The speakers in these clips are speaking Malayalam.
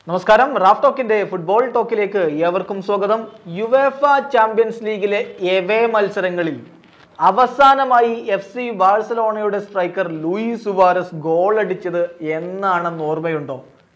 നമസ്കാരം റാഫ് ടോക്കിന്റെ ഫുട്ബോൾ ടോക്കിലേക്ക് ഏവർക്കും സ്വാഗതം യുവേഫ ചാമ്പ്യൻസ് ലീഗിലെ എവേ മത്സരങ്ങളിൽ അവസാനമായി എഫ് സി ബാഴ്സലോണയുടെ സ്ട്രൈക്കർ ലൂയി സുവാരസ് ഗോൾ അടിച്ചത് എന്നാണെന്ന് ഓർമ്മയുണ്ടോ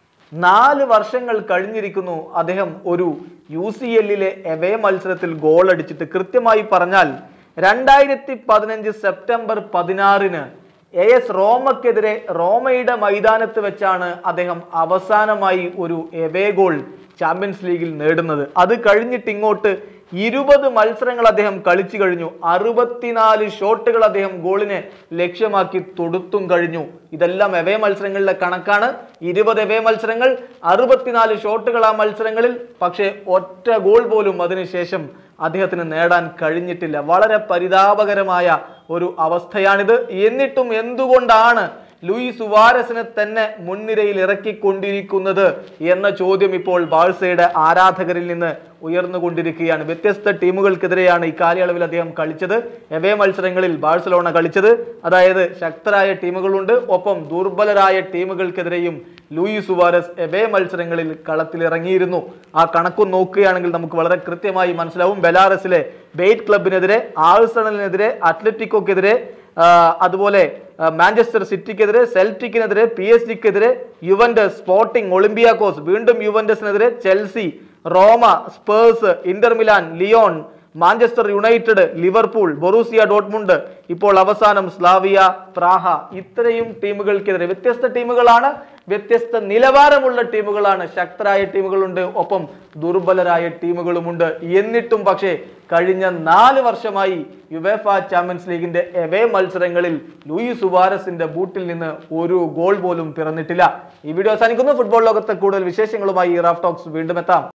നാല് വർഷങ്ങൾ കഴിഞ്ഞിരിക്കുന്നു അദ്ദേഹം ഒരു യു സി എല്ലിലെ എവേ മത്സരത്തിൽ ഗോൾ അടിച്ചിട്ട് കൃത്യമായി പറഞ്ഞാൽ രണ്ടായിരത്തി പതിനഞ്ച് സെപ്റ്റംബർ പതിനാറിന് എ എസ് റോമക്കെതിരെ റോമയുടെ മൈതാനത്ത് വെച്ചാണ് അദ്ദേഹം അവസാനമായി ഒരു എവേ ഗോൾ ചാമ്പ്യൻസ് ലീഗിൽ നേടുന്നത് അത് കഴിഞ്ഞിട്ട് ഇങ്ങോട്ട് ഇരുപത് മത്സരങ്ങൾ അദ്ദേഹം കളിച്ചു കഴിഞ്ഞു അറുപത്തിനാല് ഷോട്ടുകൾ അദ്ദേഹം ഗോളിനെ ലക്ഷ്യമാക്കി തൊടുത്തും കഴിഞ്ഞു ഇതെല്ലാം എവേ മത്സരങ്ങളിലെ കണക്കാണ് ഇരുപത് എവേ മത്സരങ്ങൾ അറുപത്തിനാല് ഷോട്ടുകൾ ആ മത്സരങ്ങളിൽ പക്ഷേ ഒറ്റ ഗോൾ പോലും അതിനുശേഷം അദ്ദേഹത്തിന് നേടാൻ കഴിഞ്ഞിട്ടില്ല വളരെ പരിതാപകരമായ ഒരു അവസ്ഥയാണിത് എന്നിട്ടും എന്തുകൊണ്ടാണ് ലൂയി സുവാരസിനെ തന്നെ മുൻനിരയിൽ ഇറക്കിക്കൊണ്ടിരിക്കുന്നത് എന്ന ചോദ്യം ഇപ്പോൾ ബാഴ്സയുടെ ആരാധകരിൽ നിന്ന് ഉയർന്നുകൊണ്ടിരിക്കുകയാണ് വ്യത്യസ്ത ടീമുകൾക്കെതിരെയാണ് ഈ കാലയളവിൽ അദ്ദേഹം കളിച്ചത് എവേ മത്സരങ്ങളിൽ ബാഴ്സലോണ കളിച്ചത് അതായത് ശക്തരായ ടീമുകളുണ്ട് ഒപ്പം ദുർബലരായ ടീമുകൾക്കെതിരെയും ലൂയി സുവാരസ് എവേ മത്സരങ്ങളിൽ കളത്തിലിറങ്ങിയിരുന്നു ആ കണക്കും നോക്കുകയാണെങ്കിൽ നമുക്ക് വളരെ കൃത്യമായി മനസ്സിലാവും ബെലാറസിലെ ബെയ്റ്റ് ക്ലബിനെതിരെ ആൾസണലിനെതിരെ അത്ലറ്റിക്കോക്കെതിരെ ആ, അതുപോലെ ആ, മാഞ്ചസ്റ്റർ സിറ്റിക്കെതിരെ സെൽറ്റിക്കിനെതിരെ പി എസ് ജിക്കെതിരെ യുവന്റസ് സ്പോർട്ടിംഗ് ഒളിമ്പിയാക്കോസ് വീണ്ടും യുവന്റസിനെതിരെ Chelsea Roma Spurs Inter Milan Lyon Manchester United Liverpool Borussia Dortmund ഇപ്പോൾ അവസാനം സ്ലാവിയ പ്രാഹ ഇത്രയും ടീമുകൾക്കെതിരെ വ്യത്യസ്ത ടീമുകളാണ് വ്യത്യസ്ത നിലവാരമുള്ള ടീമുകളാണ് ശക്തരായ ടീമുകളുണ്ട് ഒപ്പം ദുർബലരായ ടീമുകളുമുണ്ട് എന്നിട്ടും പക്ഷേ കഴിഞ്ഞ നാല് വർഷമായി യുവേഫ ചാമ്പ്യൻസ് ലീഗിന്റെ എവേ മത്സരങ്ങളിൽ ലൂയി സുവാരസിന്റെ ബൂട്ടിൽ നിന്ന് ഒരു ഗോൾ പോലും പിറന്നിട്ടില്ല ഈ വീഡിയോ അവസാനിക്കുന്നു ഫുട്ബോൾ ലോകത്തെ കൂടുതൽ വിശേഷങ്ങളുമായി റാഫ് ടോക്സ് വീണ്ടും എത്താം